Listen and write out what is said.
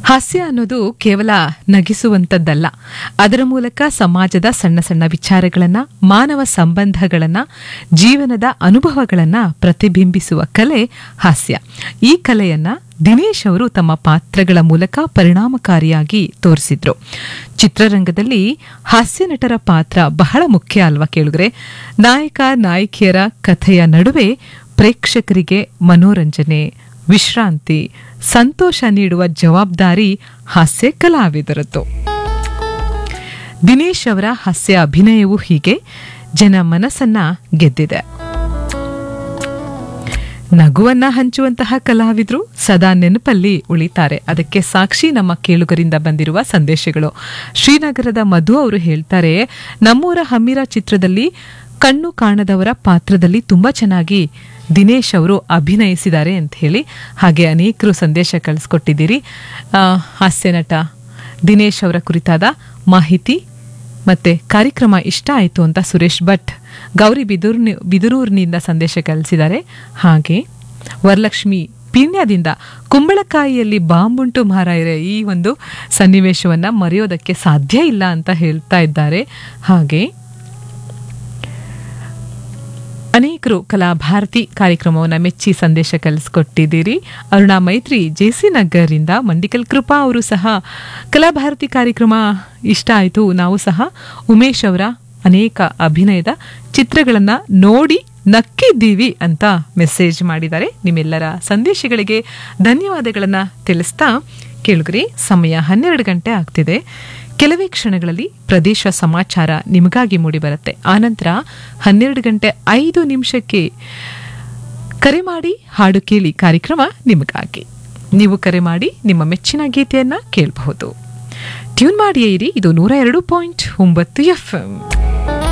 ಹಾಸ್ಯ ಅನ್ನೋದು ಕೇವಲ ನಗಿಸುವಂಥದ್ದಲ್ಲ ಅದರ ಮೂಲಕ ಸಮಾಜದ ಸಣ್ಣ ಸಣ್ಣ ವಿಚಾರಗಳನ್ನ ಮಾನವ ಸಂಬಂಧಗಳನ್ನ ಜೀವನದ ಅನುಭವಗಳನ್ನ ಪ್ರತಿಬಿಂಬಿಸುವ ಕಲೆ ಹಾಸ್ಯ ಈ ಕಲೆಯನ್ನ ದಿನೇಶ್ ಅವರು ತಮ್ಮ ಪಾತ್ರಗಳ ಮೂಲಕ ಪರಿಣಾಮಕಾರಿಯಾಗಿ ತೋರಿಸಿದ್ರು ಚಿತ್ರರಂಗದಲ್ಲಿ ಹಾಸ್ಯ ನಟರ ಪಾತ್ರ ಬಹಳ ಮುಖ್ಯ ಅಲ್ವಾ ಕೇಳಿದ್ರೆ ನಾಯಕ ನಾಯಕಿಯರ ಕಥೆಯ ನಡುವೆ ಪ್ರೇಕ್ಷಕರಿಗೆ ಮನೋರಂಜನೆ ವಿಶ್ರಾಂತಿ ಸಂತೋಷ ನೀಡುವ ಜವಾಬ್ದಾರಿ ಹಾಸ್ಯ ಕಲಾವಿದರದ್ದು ದಿನೇಶ್ ಅವರ ಹಾಸ್ಯ ಅಭಿನಯವೂ ಹೀಗೆ ಜನ ಮನಸ್ಸನ್ನ ಗೆದ್ದಿದೆ ನಗುವನ್ನ ಹಂಚುವಂತಹ ಕಲಾವಿದರು ಸದಾ ನೆನಪಲ್ಲಿ ಉಳಿತಾರೆ ಅದಕ್ಕೆ ಸಾಕ್ಷಿ ನಮ್ಮ ಕೇಳುಗರಿಂದ ಬಂದಿರುವ ಸಂದೇಶಗಳು ಶ್ರೀನಗರದ ಮಧು ಅವರು ಹೇಳ್ತಾರೆ ನಮ್ಮೂರ ಹಮ್ಮಿರ ಚಿತ್ರದಲ್ಲಿ ಕಣ್ಣು ಕಾಣದವರ ಪಾತ್ರದಲ್ಲಿ ತುಂಬಾ ಚೆನ್ನಾಗಿ ದಿನೇಶ್ ಅವರು ಅಭಿನಯಿಸಿದ್ದಾರೆ ಅಂತ ಹೇಳಿ ಹಾಗೆ ಅನೇಕರು ಸಂದೇಶ ಕಳಿಸ್ಕೊಟ್ಟಿದ್ದೀರಿ ಆ, ಹಾಸ್ಯ ನಟ ದಿನೇಶ್ ಅವರ ಕುರಿತಾದ ಮಾಹಿತಿ ಮತ್ತೆ ಕಾರ್ಯಕ್ರಮ ಇಷ್ಟ ಆಯಿತು ಅಂತ ಸುರೇಶ್ ಭಟ್ ಗೌರಿ ಬಿದೂರ್ ಬಿದರೂರಿನಿಂದ ಸಂದೇಶ ಕಳಿಸಿದ್ದಾರೆ ಹಾಗೆ ವರಲಕ್ಷ್ಮಿ ಪೀಣ್ಯದಿಂದ ಕುಂಬಳಕಾಯಿಯಲ್ಲಿ ಬಾಂಬುಂಟು ಮಾರಾಯರೆ ಈ ಒಂದು ಸನ್ನಿವೇಶವನ್ನ ಮರೆಯೋದಕ್ಕೆ ಸಾಧ್ಯ ಇಲ್ಲ ಅಂತ ಹೇಳ್ತಾ ಇದ್ದಾರೆ ಹಾಗೆ ಅನೇಕರು ಕಲಾಭಾರತಿ ಕಾರ್ಯಕ್ರಮವನ್ನು ಮೆಚ್ಚಿ ಸಂದೇಶ ಕಳಿಸ್ಕೊಟ್ಟಿದ್ದೀರಿ ಅರುಣಾ ಮೈತ್ರಿ ಜೆಸಿ ನಗರಿಂದ ಮಂಡಿಕಲ್ ಕೃಪಾ ಅವರು ಸಹ ಕಲಾಭಾರತಿ ಕಾರ್ಯಕ್ರಮ ಇಷ್ಟ ಆಯಿತು ನಾವು ಸಹ ಉಮೇಶ್ ಅವರ ಅನೇಕ ಅಭಿನಯದ ಚಿತ್ರಗಳನ್ನ ನೋಡಿ ನಕ್ಕಿದ್ದೀವಿ ಅಂತ ಮೆಸೇಜ್ ಮಾಡಿದ್ದಾರೆ ನಿಮ್ಮೆಲ್ಲರ ಸಂದೇಶಗಳಿಗೆ ಧನ್ಯವಾದಗಳನ್ನ ತಿಳಿಸ್ತಾ ಕೇಳುಗ್ರಿ ಸಮಯ ಹನ್ನೆರಡು ಗಂಟೆ ಆಗ್ತಿದೆ ಕೆಲವೇ ಕ್ಷಣಗಳಲ್ಲಿ ಪ್ರದೇಶ ಸಮಾಚಾರ ನಿಮಗಾಗಿ ಮೂಡಿಬರುತ್ತೆ ಆನಂತರ ಹನ್ನೆರಡು ಗಂಟೆ ಐದು ನಿಮಿಷಕ್ಕೆ ಕರೆ ಮಾಡಿ ಹಾಡು ಕೇಳಿ ಕಾರ್ಯಕ್ರಮ ನಿಮಗಾಗಿ ನೀವು ಕರೆ ಮಾಡಿ ನಿಮ್ಮ ಮೆಚ್ಚಿನ ಗೀತೆಯನ್ನ ಕೇಳಬಹುದು ಟ್ಯೂನ್ ಮಾಡಿಯೇ ಇರಿ ಇದು ನೂರ ಎರಡು ಪಾಯಿಂಟ್ ಒಂಬತ್ತು ಎಫ್